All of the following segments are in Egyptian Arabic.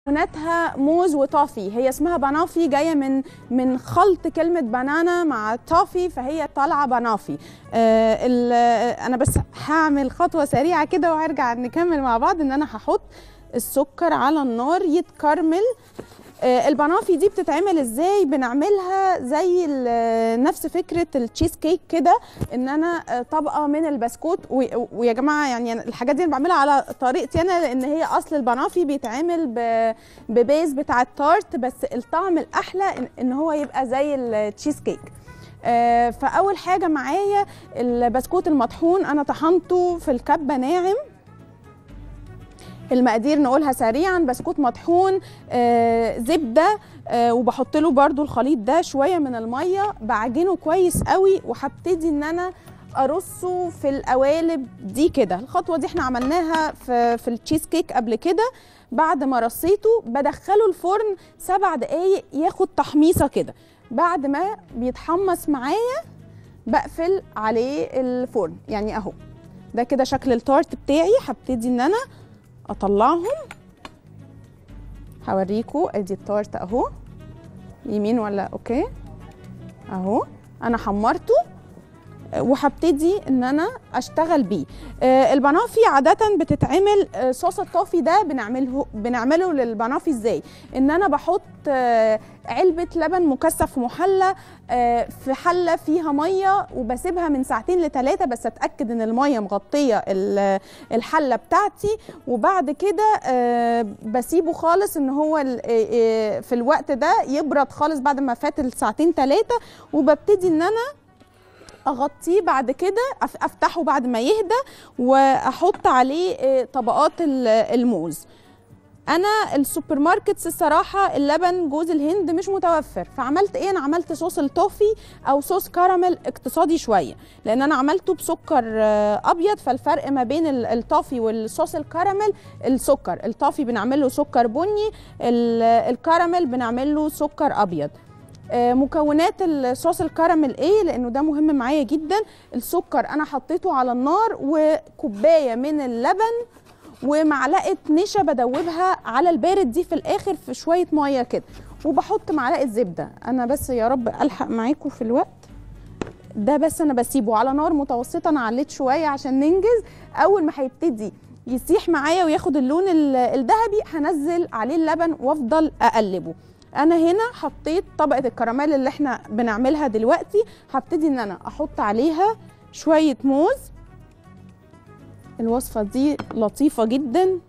مكوناتها موز وتوفي هي اسمها بنافي جايه من من خلط كلمه بنانا مع توفي فهي طالعه بنافي آه ال- آه، انا بس هعمل خطوه سريعه كده وهرجع نكمل مع بعض ان انا هحط السكر على النار يتكرمل آه، البنافي دي بتتعمل ازاي بنعملها زي ال- نفس فكره التشيز كيك كده ان انا آه، طبقه من البسكوت و- ويا جماعه يعني أنا الحاجات دي أنا بعملها على طريقتي انا لان هي اصل البنافي بيتعمل ب- ببيز بتاع التارت بس الطعم الاحلى إن- ان هو يبقى زي التشيز كيك آه، فاول حاجه معايا البسكوت المطحون انا طحنته في الكبه ناعم المقادير نقولها سريعا بسكوت مطحون آه، زبده آه، وبحط له برده الخليط ده شويه من الميه بعجنه كويس قوي وهبتدي ان انا ارصه في القوالب دي كده الخطوه دي احنا عملناها في في التشيز كيك قبل كده بعد ما رصيته بدخله الفرن سبع دقايق ياخد تحميصه كده بعد ما بيتحمص معايا بقفل عليه الفرن يعني اهو ده كده شكل التارت بتاعي هبتدي ان انا اطلعهم هوريكوا ادي التارت اهو يمين ولا اوكي اهو انا حمرته آه، وهبتدي ان انا اشتغل بيه آه، البنافي عاده بتتعمل آه، صوص الطافي ده بنعمله بنعمله للبنافي ازاي ان انا بحط آه، علبه لبن مكثف في محلى آه، في حله فيها ميه وبسيبها من ساعتين لثلاثه بس اتاكد ان الميه مغطيه ال- الحله بتاعتي وبعد كده آه، بسيبه خالص ان هو ال- آه، آه، في الوقت ده يبرد خالص بعد ما فات الساعتين ثلاثه وببتدي ان انا اغطيه بعد كده أف- افتحه بعد ما يهدى واحط عليه آه، طبقات ال- الموز انا السوبر ماركتس الصراحه اللبن جوز الهند مش متوفر فعملت ايه انا عملت صوص التوفي او صوص كراميل اقتصادي شويه لان انا عملته بسكر آه، ابيض فالفرق ما بين ال- التوفي والصوص الكراميل السكر التوفي بنعمل له سكر بني ال- الكراميل بنعمل له سكر ابيض آه، مكونات الصوص الكراميل ايه لانه ده مهم معايا جدا السكر انا حطيته على النار وكوبايه من اللبن ومعلقه نشا بدوبها على البارد دي في الاخر في شويه ميه كده وبحط معلقه زبده انا بس يا رب الحق معاكم في الوقت ده بس انا بسيبه على نار متوسطه انا عليت شويه عشان ننجز اول ما هيبتدي يسيح معايا وياخد اللون ال- الذهبي هنزل عليه اللبن وافضل اقلبه انا هنا حطيت طبقه الكراميل اللي احنا بنعملها دلوقتي هبتدي ان انا احط عليها شويه موز الوصفه دي لطيفه جدا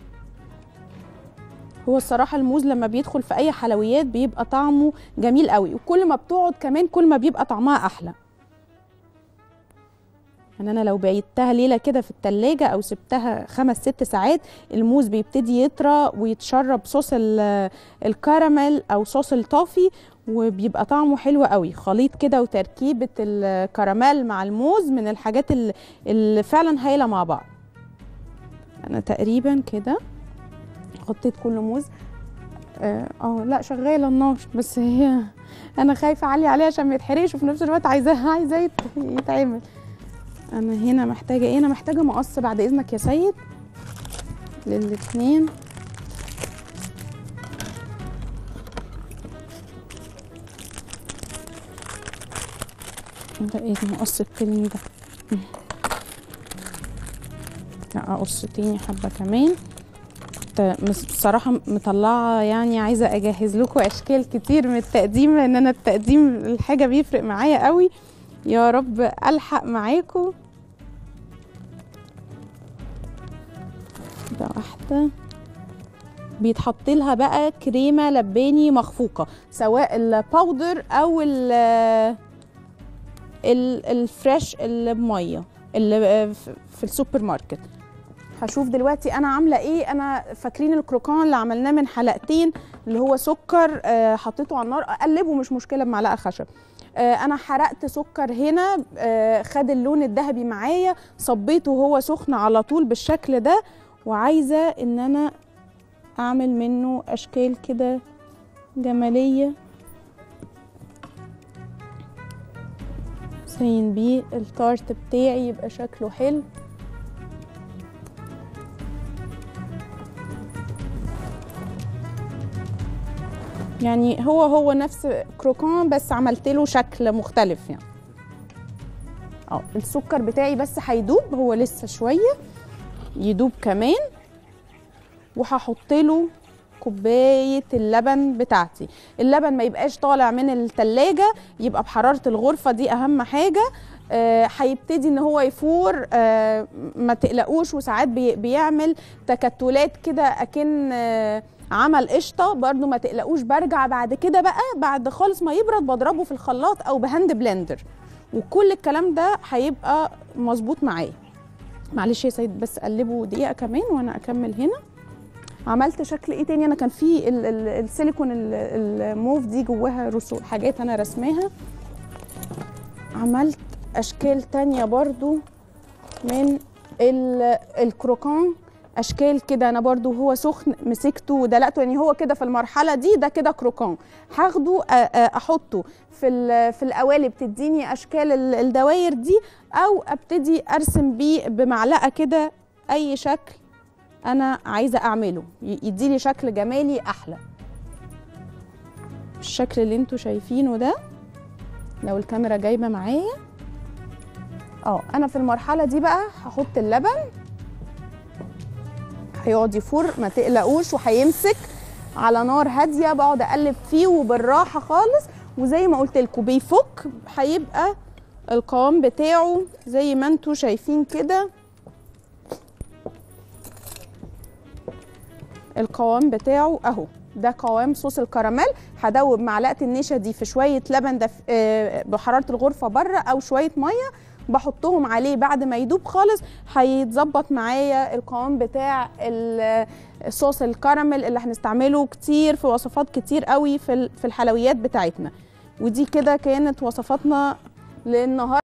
هو الصراحه الموز لما بيدخل في اي حلويات بيبقى طعمه جميل قوي وكل ما بتقعد كمان كل ما بيبقى طعمها احلى يعني انا لو بعيدتها ليله كده في التلاجة او سبتها خمس ست ساعات الموز بيبتدي يطرى ويتشرب صوص ال- الكراميل او صوص التوفي وبيبقى طعمه حلو قوي خليط كده وتركيبه الكراميل مع الموز من الحاجات ال- اللي فعلا هايله مع بعض انا تقريبا كده حطيت كل موز اه آه، لا شغاله النار بس هي انا خايفه اعلي عليه عشان ما يتحرقش وفي نفس الوقت عايزاه عايزاه يت- يتعمل انا هنا محتاجه ايه انا محتاجه مقص بعد اذنك يا سيد للاتنين ده ايه المقص التاني ده مم. لا اقص تاني حبه كمان كنت مس- بصراحه مطلعه يعني عايزه اجهز لكم اشكال كتير من التقديم لان انا التقديم الحاجه بيفرق معايا قوي يا رب الحق معاكم ده واحده بيتحط لها بقى كريمه لباني مخفوقه سواء الباودر او ال ال- الفريش اللي بميه اللي في- في السوبر ماركت هشوف دلوقتي انا عامله ايه انا فاكرين الكروكان اللي عملناه من حلقتين اللي هو سكر آه، حطيته على النار اقلبه مش مشكله بمعلقه خشب آه، انا حرقت سكر هنا آه، خد اللون الذهبي معايا صبيته وهو سخن على طول بالشكل ده وعايزه ان انا اعمل منه اشكال كده جماليه زين بيه التارت بتاعي يبقى شكله حلو يعني هو هو نفس كروكان بس عملت له شكل مختلف يعني اه السكر بتاعي بس هيدوب هو لسه شويه يدوب كمان وهحط له كوبايه اللبن بتاعتي اللبن ما يبقاش طالع من التلاجة يبقى بحراره الغرفه دي اهم حاجه آه، هيبتدي ان هو يفور آه، ما تقلقوش وساعات بي- بيعمل تكتلات كده اكن آه، عمل قشطه برضو ما تقلقوش برجع بعد كده بقى بعد خالص ما يبرد بضربه في الخلاط او بهاند بلندر وكل الكلام ده هيبقى مظبوط معايا معلش يا سيد بس قلبه دقيقه كمان وانا اكمل هنا عملت شكل ايه تاني انا كان في ال- ال- السيليكون ال- الموف دي جواها رسوم حاجات انا رسماها عملت اشكال تانية برضو من ال- الكروكان اشكال كده انا برضو هو سخن مسكته ودلقته يعني هو كده في المرحله دي ده كده كروكان هاخده أ- أ- احطه في ال- في القوالب تديني اشكال ال- الدواير دي او ابتدي ارسم بيه بمعلقه كده اي شكل انا عايزه اعمله ي- يديلي شكل جمالي احلى الشكل اللي انتوا شايفينه ده لو الكاميرا جايبه معايا اه انا في المرحله دي بقى هحط اللبن هيقعد يفور ما تقلقوش وهيمسك على نار هاديه بقعد اقلب فيه وبالراحه خالص وزي ما قلت لكم بيفك هيبقى القوام بتاعه زي ما انتوا شايفين كده القوام بتاعه اهو ده قوام صوص الكراميل هدوب معلقه النشا دي في شويه لبن دف... آه، بحراره الغرفه بره او شويه ميه بحطهم عليه بعد ما يدوب خالص هيتظبط معايا القوام بتاع ال- صوص الكراميل اللي هنستعمله كتير في وصفات كتير قوي في ال- في الحلويات بتاعتنا ودي كده كانت وصفاتنا للنهارده